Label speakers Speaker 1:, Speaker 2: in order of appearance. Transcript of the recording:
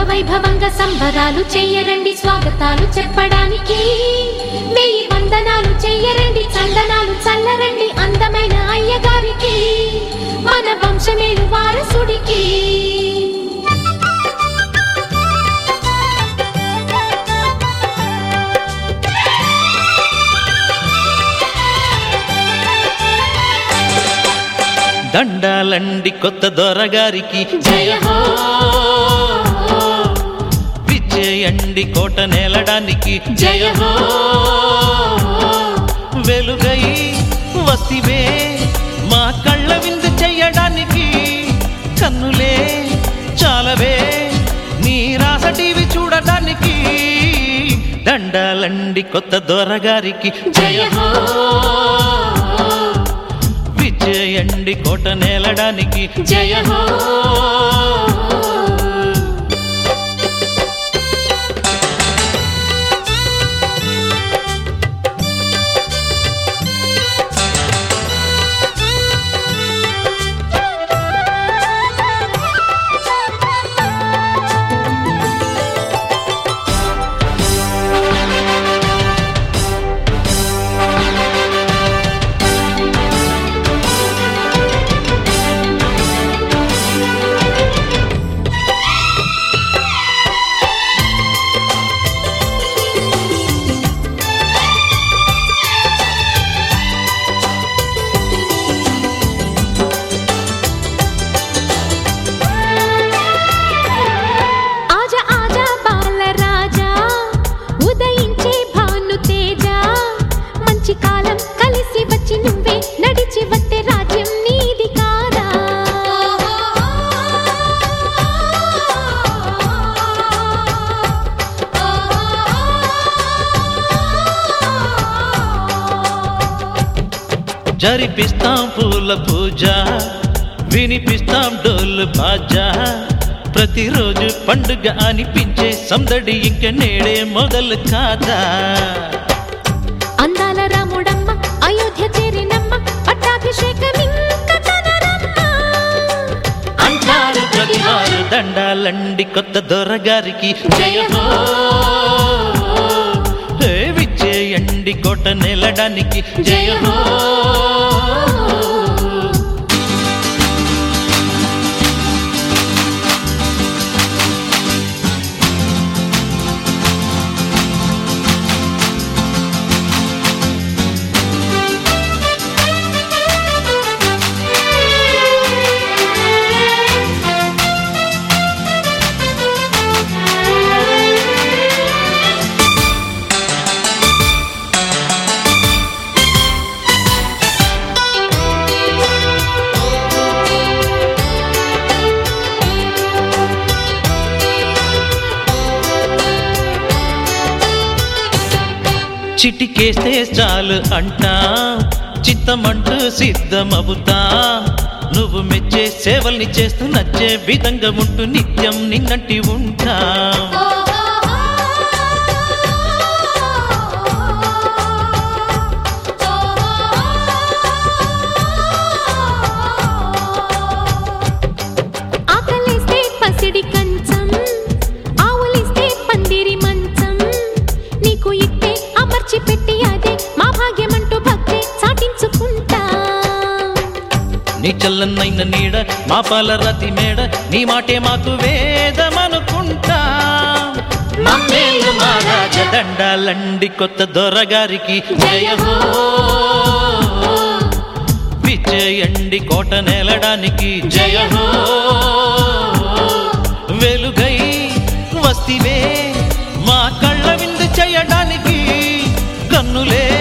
Speaker 1: వైభవంగా సంబరాలు చెయ్యరండి స్వాగతాలు చెప్పడానికి వెయ్యి వందనాలు చెయ్యరండి చందనాలు చల్లరండి అందమైన అయ్యగారికి మన వంశమేలు వారసుడికి
Speaker 2: దండాలండి కొత్త దొరగారికి
Speaker 1: జయ హో
Speaker 2: విజయండి కోట నేలడానికి
Speaker 1: జయ హో
Speaker 2: వెలుగై వసివే మా కళ్ళ విందు చెయ్యడానికి కన్నులే చాలవే నీ రాస టీవీ చూడడానికి దండాలండి కొత్త దొరగారికి
Speaker 1: జయ హో
Speaker 2: విజయండి కోట నేలడానికి
Speaker 1: జయ హో ఆజా ఆజా బాలరాజా ఉదయించే భాను తేజ మంచి కాలం కలిసి వచ్చి నువ్వే నడిచి వస్తే రాజ్యం నీది కాదా
Speaker 2: జరిపిస్తాం పూల పూజ వినిపిస్తాం డోలు బాజా ప్రతిరోజు పండుగ అనిపించే సందడి ఇంక నేడే మొదలు కాదా
Speaker 1: అందాల రాముడమ్మ అయోధ్య చేరినమ్మ పట్టాభిషేకం ఇంక కనరమ్మ
Speaker 2: అంటారు ప్రతివారు దండాలండి కొత్త దొరగారికి జయ హో హే విజయండి కోట నెలడానికి జయ హో చిటికేస్తే చాలు అంటా చిత్తమంటూ సిద్ధమవుతా నువ్వు మెచ్చే సేవల్ని చేస్తూ నచ్చే విధంగా ఉంటూ నిత్యం నిన్నంటి ఉంటా
Speaker 1: ఆకలిస్తే పసిడి కంచం ఆవులిస్తే పందిరి మంచం నీకు ఇట్టే అమర్చి పెట్టి అదే మా భాగ్యమంటూ భక్తి చాటించుకుంటా
Speaker 2: నీ చల్లన్నైన నీడ మా పాల రతి మేడ నీ మాటే మాకు వేదమనుకుంటా మమ్మేలు మా రాజ దండాలండి కొత్త దొరగారికి జయ హో విజయండి కోట నేలడానికి జయ హో వెలుగై వస్తివే మా కళ్ళ విందు చేయడానికి కన్నులే